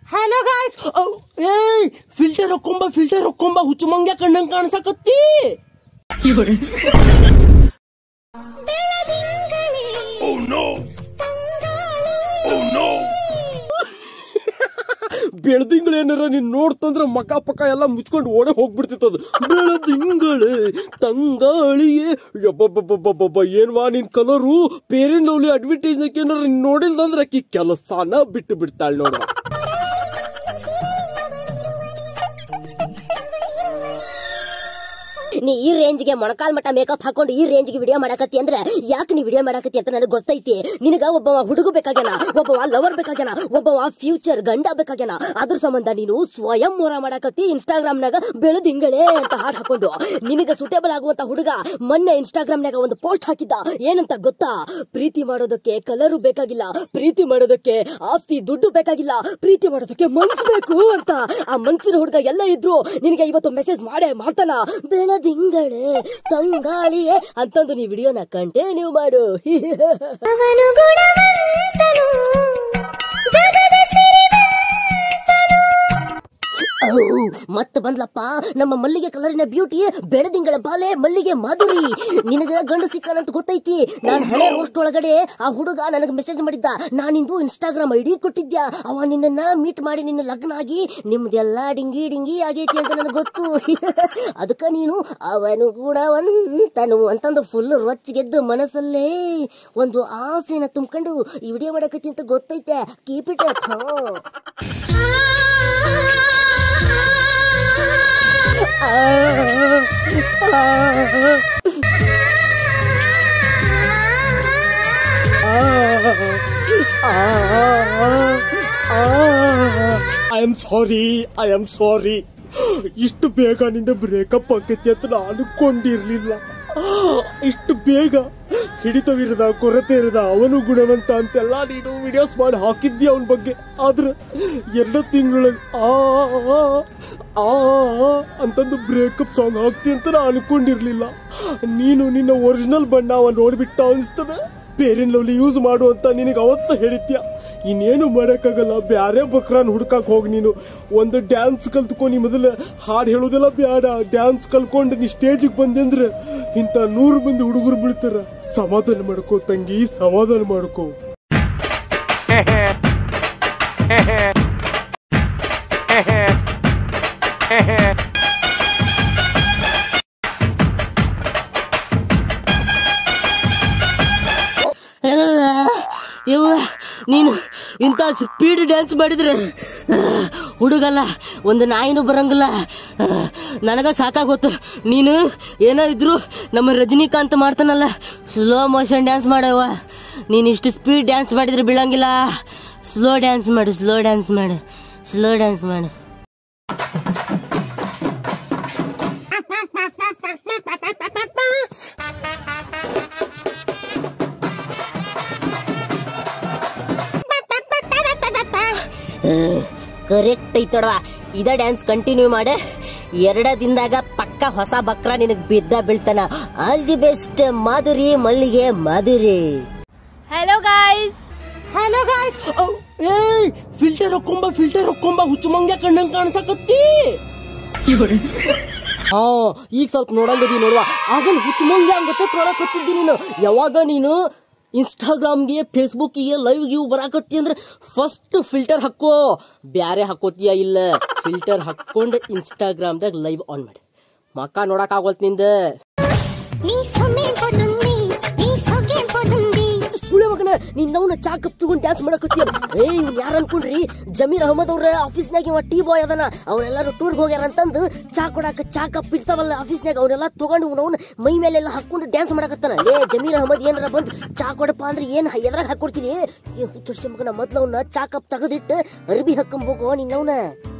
hello guys ಏಯ್ filter ಹೊಕ್ಕೊಂಬ filter ಹೊಕ್ಕೊಂಬ ಹುಚ್ಚು ಮಂಗ್ಯ ಕಣ್ಣಂಗ್ ಕಾಣಿಸಕತ್ತಿ ಬೆಳ್ದಿಂಗಳು ಏನಾರ ನೀನ್ ನೋಡ್ತಂದ್ರ ಮಕ ಪಕ ಎಲ್ಲ ಮುಚ್ಕೊಂಡು ಓಡೆ ಹೋಗ್ಬಿಡ್ತಿತ್ತದು ಬೆಳದಿಂಗಳೇ ತಂಗಾಳಿಯೇ ಯಬ್ಬಬ್ಬಬ್ಬಬ್ಬಬ್ಬ ಏನ್ವಾ ನಿನ್ ಕಲರು ಪೇರೆಂಟ್ ಲವ್ಲಿ ಅಡ್ವರ್ಟೈಸ್ ಏನಾರ ನೀನ್ ನೋಡಿಲ್ದಂದ್ರ ಆಕಿ ಕೆಲಸಾನ ಬಿಟ್ಟು ಬಿಡ್ತಾಳೆ ನೋಡ್ವಾ ನೀ ಈ ರೇಂಜ್ಗೆ ಮೊಣಕಾಲ್ ಮಟ್ಟ ಮೇಕಪ್ ಹಾಕೊಂಡು ಈ ರೇಂಜ್ಗೆ ವಿಡಿಯೋ ಮಾಡಕತ್ತಿ ಅಂದ್ರೆ ಯಾಕೆ ನೀ ವಿಡಿಯೋ ಮಾಡಕತ್ತಿ ಅಂತ ನನಗೆ ಗೊತ್ತೈತಿ ನಿನಗ ಒಬ್ಬವ ಹುಡುಗ ಬೇಕಾಗ್ಯಾನ ಒಬ್ಬವ ಲವರ್ ಬೇಕಾಗ್ಯಾನ ಒಬ್ಬವ ಫ್ಯೂಚರ್ ಗಂಡ ಬೇಕಾಗ್ಯಾನ ಅದ್ರ ಸಂಬಂಧ ನೀನು ಸ್ವಯಂ ಮೋರ ಮಾಡಕತ್ತಿ ಇನ್ಸ್ಟಾಗ್ರಾಮ್ನಾಗ ಬೆಳೆದಿಂಗಳೇ ಅಂತ ಹಾಡ್ ಹಾಕೊಂಡು ನಿನಗ ಸೂಟೇಬಲ್ ಆಗುವಂತ ಹುಡುಗ ಮೊನ್ನೆ ಇನ್ಸ್ಟಾಗ್ರಾಮ್ನಾಗ ಒಂದು ಪೋಸ್ಟ್ ಹಾಕಿದ್ದ ಏನಂತ ಗೊತ್ತಾ ಪ್ರೀತಿ ಮಾಡೋದಕ್ಕೆ ಕಲರು ಬೇಕಾಗಿಲ್ಲ ಪ್ರೀತಿ ಮಾಡೋದಕ್ಕೆ ಆಸ್ತಿ ದುಡ್ಡು ಬೇಕಾಗಿಲ್ಲ ಪ್ರೀತಿ ಮಾಡೋದಕ್ಕೆ ಮನ್ಸ್ ಬೇಕು ಅಂತ ಆ ಮನ್ಸಿನ ಹುಡುಗ ಎಲ್ಲ ಇದ್ರು ನಿನಗೆ ಇವತ್ತು ಮೆಸೇಜ್ ಮಾಡೇ ಮಾಡ್ತಾನ ಬೆಳದಿಂಗಳೇ ತಂಗಾಳಿಯೇ ಅಂತಂದು ನೀ ವಿಡಿಯೋನ ಕಂಟಿನ್ಯೂ ಮಾಡು ಅವನು ಗುಣವಂತನು ಜಗದ ಮತ್ತ ಬಂದ್ಲಪ್ಪ ನಮ್ಮ ಮಲ್ಲಿಗೆ ಕಲರಿನ ಬ್ಯೂಟಿ ಬೆಳದಿಂಗಳ ಬಾಲೆ ಮಲ್ಲಿಗೆ ಮಾಧುರಿ ನಿನಗ ಗಂಡು ಸಿಕ್ಕಾನಂತ ಗೊತ್ತೈತಿ ನಾನ್ ಹಳೆ ರೋಸ್ಟ್ ಒಳಗಡೆ ಆ ಹುಡುಗ ನನಗೆ ಮೆಸೇಜ್ ಮಾಡಿದ್ದ ನಾನಿಂದು ಇನ್ಸ್ಟಾಗ್ರಾಮ್ ಐಡಿ ಕೊಟ್ಟಿದ್ಯಾ ಅವ ನಿನ್ನನ್ನ ಮೀಟ್ ಮಾಡಿ ನಿನ್ನ ಲಗ್ನ ಆಗಿ ನಿಮ್ದೆಲ್ಲ ಡಿಂಗಿ ಡಿಂಗಿ ಆಗೈತಿ ಅಂತ ನನಗೆ ಗೊತ್ತು ಅದಕ್ಕ ನೀನು ಅವನು ಕೂಡ ಒಂತನು ಅಂತಂದು ಫುಲ್ ರೊಚ್ಚಿಗೆದ್ದು ಮನಸ್ಸಲ್ಲೇ ಒಂದು ಆಸೆನ ತುಂಬ್ಕೊಂಡು ಈ ವಿಡಿಯೋ ಮಾಡಕತ್ತಿ ಅಂತ ಗೊತ್ತೈತೆ keep it I am sorry I am sorry ಇಷ್ಟು ಬೇಗ ನಿಂದ ಬ್ರೇಕಪ್ ಆಕೈತಿ ಅಂತ ನಾನು ಅನ್ಕೊಂಡಿರ್ಲಿಲ್ಲ ಇಷ್ಟು ಬೇಗ ಹಿಡಿತವಿರದ ಕೊರತೆ ಇರದ ಅವನು ಗುಣವಂತ ಅಂತೆಲ್ಲ ನೀನು ವಿಡಿಯೋಸ್ ಮಾಡಿ ಹಾಕಿದ್ದಿ ಅವನ ಬಗ್ಗೆ ಆದ್ರೆ ಎರಡು ತಿಂಗಳೊಳಗೆ ಆ ಆ, ಆ ಆ ಅಂತಂದು ಬ್ರೇಕಪ್ ಸಾಂಗ್ ಹಾಕ್ತಿ ಅಂತ ನಾನು ಅನ್ಕೊಂಡಿರ್ಲಿಲ್ಲ ನೀನು ನಿನ್ನ ಒರಿಜಿನಲ್ ಬಣ್ಣ ಅವ ನೋಡ್ಬಿಟ್ಟ ಅನಿಸ್ತದ ಪೇರಿನ್ ಲವ್ಲಿ ಯೂಸ್ ಮಾಡು ಅಂತ ನಿನಗೆ ಅವತ್ತ ಹೇಳಿದ್ಯಾ ಇನ್ನೇನು ಮಾಡೋಕ್ಕಾಗಲ್ಲ ಬ್ಯಾರೆ ಬಕ್ರಾನ್ ಹುಡ್ಕಕ್ ಹೋಗಿ ನೀನು ಒಂದು ಡ್ಯಾನ್ಸ್ ಕಲ್ತ್ಕೊ ನೀ ಮೊದಲು ಹಾಡು ಹೇಳೋದೆಲ್ಲ ಬ್ಯಾಡ ಡ್ಯಾನ್ಸ್ ಕಲ್ಕೊಂಡು ನೀ ಸ್ಟೇಜಿಗೆ ಬಂದೆ ಅಂದ್ರೆ ಇಂಥ ನೂರು ಮಂದಿ ಹುಡುಗರು ಬೀಳ್ತಾರ ಸಮಾಧಾನ ಮಾಡ್ಕೋ ತಂಗಿ ಸಮಾಧಾನ ಮಾಡ್ಕೋ ಇವ ನೀನು ಇಂಥ ಸ್ಪೀಡ್ ಡ್ಯಾನ್ಸ್ ಮಾಡಿದ್ರೆ ಆ, ಹುಡುಗಲ್ಲ ಒಂದು ನಾಯಿನೂ ಬರಂಗಿಲ್ಲ ಆ, ನನಗ ಸಾಕಾಗೋತು ನೀನು ಏನೋ ಇದ್ರು ನಮ್ಮ ರಜನಿಕಾಂತ್ ಮಾಡ್ತಾನಲ್ಲ ಸ್ಲೋ ಮೋಷನ್ ಡ್ಯಾನ್ಸ್ ಮಾಡವ ನೀನು ಇಷ್ಟು ಸ್ಪೀಡ್ ಡ್ಯಾನ್ಸ್ ಮಾಡಿದ್ರೆ ಬೀಳಂಗಿಲ್ಲ ಸ್ಲೋ ಡ್ಯಾನ್ಸ್ ಮಾಡು ಸ್ಲೋ ಡ್ಯಾನ್ಸ್ ಮಾಡು ಸ್ಲೋ ಡ್ಯಾನ್ಸ್ ಮಾಡು ಕರೆಕ್ಟ್ ಐತೊಡವ ಇದ ಡ್ಯಾನ್ಸ್ ಕಂಟಿನ್ಯೂ ಮಾಡ ಎರಡ ದಿನದಾಗ ಪಕ್ಕ ಹೊಸ ಬಕ್ರ ನಿನಗ್ ಬಿದ್ದ ಬೀಳ್ತಾನ ಆಲ್ ದಿ ಬೆಸ್ಟ್ ಮಾಧುರಿ ಮಲ್ಲಿಗೆ Madhuri hello guys hello guys ಏಯ್ ಫಿಲ್ಟರ್ ಹೊಕ್ಕೊಂಬ ಫಿಲ್ಟರ್ ಹೊಕ್ಕೊಂಬ ಹುಚ್ಚು ಮಂಗ್ಯ ಕಣ್ಣಂಗ್ ಕಾಣಿಸಕತ್ತಿ ಹಾ ಈಗ ಸ್ವಲ್ಪ ನೋಡಂಗದಿ ನೋಡುವ ಆಗಲ್ ಹುಚ್ಚು ಮಂಗ್ಯ ಹಂಗ ತೊಟ್ಕೊಳಕತ್ತಿದ್ದಿ ನೀನು ಯಾವಾಗ ನೀನು ಇನ್ಸ್ಟಾಗ್ರಾಮ್ಗೆ ಫೇಸ್ಬುಕ್ಗೆ ಲೈವ್ ಗಿವ್ ಬರಾಕತ್ತಿ ಅಂದ್ರೆ ಫಸ್ಟ್ ಫಿಲ್ಟರ್ ಹಾಕೋ ಬ್ಯಾರೆ ಹಾಕೋತೀಯ ಇಲ್ಲ ಫಿಲ್ಟರ್ ಹಾಕೊಂಡು ಇನ್ಸ್ಟಾಗ್ರಾಮ್ದಾಗ ಲೈವ್ ಆನ್ ಮಾಡಿ ಮಕ್ಕ ನೋಡಕ್ ಆಗೋಲ್ತ್ ನಿಂದ ನೀ ಸೊಮ್ಮೆ ಪದುಂದಿ ನೀ ಸೊಗೆ ಪದುಂದಿ ಸುಳೆ ಮಗನ ನೀನ್ ನಾವು ಚಾ ಕಪ್ ತಗೊಂಡ್ ಡ್ಯಾನ್ಸ್ ಮಾಡಕತ್ತೀಯ ಏ ಇವ್ನ್ ಯಾರ ಅನ್ಕೊಂಡ್ರಿ ಜಮೀರ್ ಅಹಮದ್ ಅವ್ರ ಆಫೀಸ್ನಾಗ ಇವ ಟೀ ಬಾಯ್ ಅದನ ಅವ್ರೆಲ್ಲಾರು ಟೂರ್ಗೆ ಹೋಗ್ಯಾರ ಅಂತಂದು ಚಾ ಕೊಡಾಕ ಚಾ ಕಪ್ ಇರ್ತಾವಲ್ಲ ಆಫೀಸ್ನಾಗ ಅವನ್ನೆಲ್ಲ ತಗೊಂಡು ಅವ್ನ ಮೈ ಮೇಲೆಲ್ಲ ಹಾಕೊಂಡು ಡ್ಯಾನ್ಸ್ ಮಾಡಕತ್ತಾನ ಏ ಜಮೀರ್ ಅಹಮದ್ ಏನಾರ ಬಂದ್ ಚಾ ಕೊಡಪ್ಪ ಅಂದ್ರೆ ಏನ್ ಎದ್ರಾಗ ಹಾಕೊಡ್ತೀನಿ ಏ ಹುಚ್ಚ ಮಗನ ಮೊದ್ಲು ಅವ್ನ ಚಾ ಕಪ್ ತೆಗೆದಿಟ್ಟು ಅರ್ಬಿ ಹಾಕೊಂಬೋಗೋ ನಿನ್ನವನ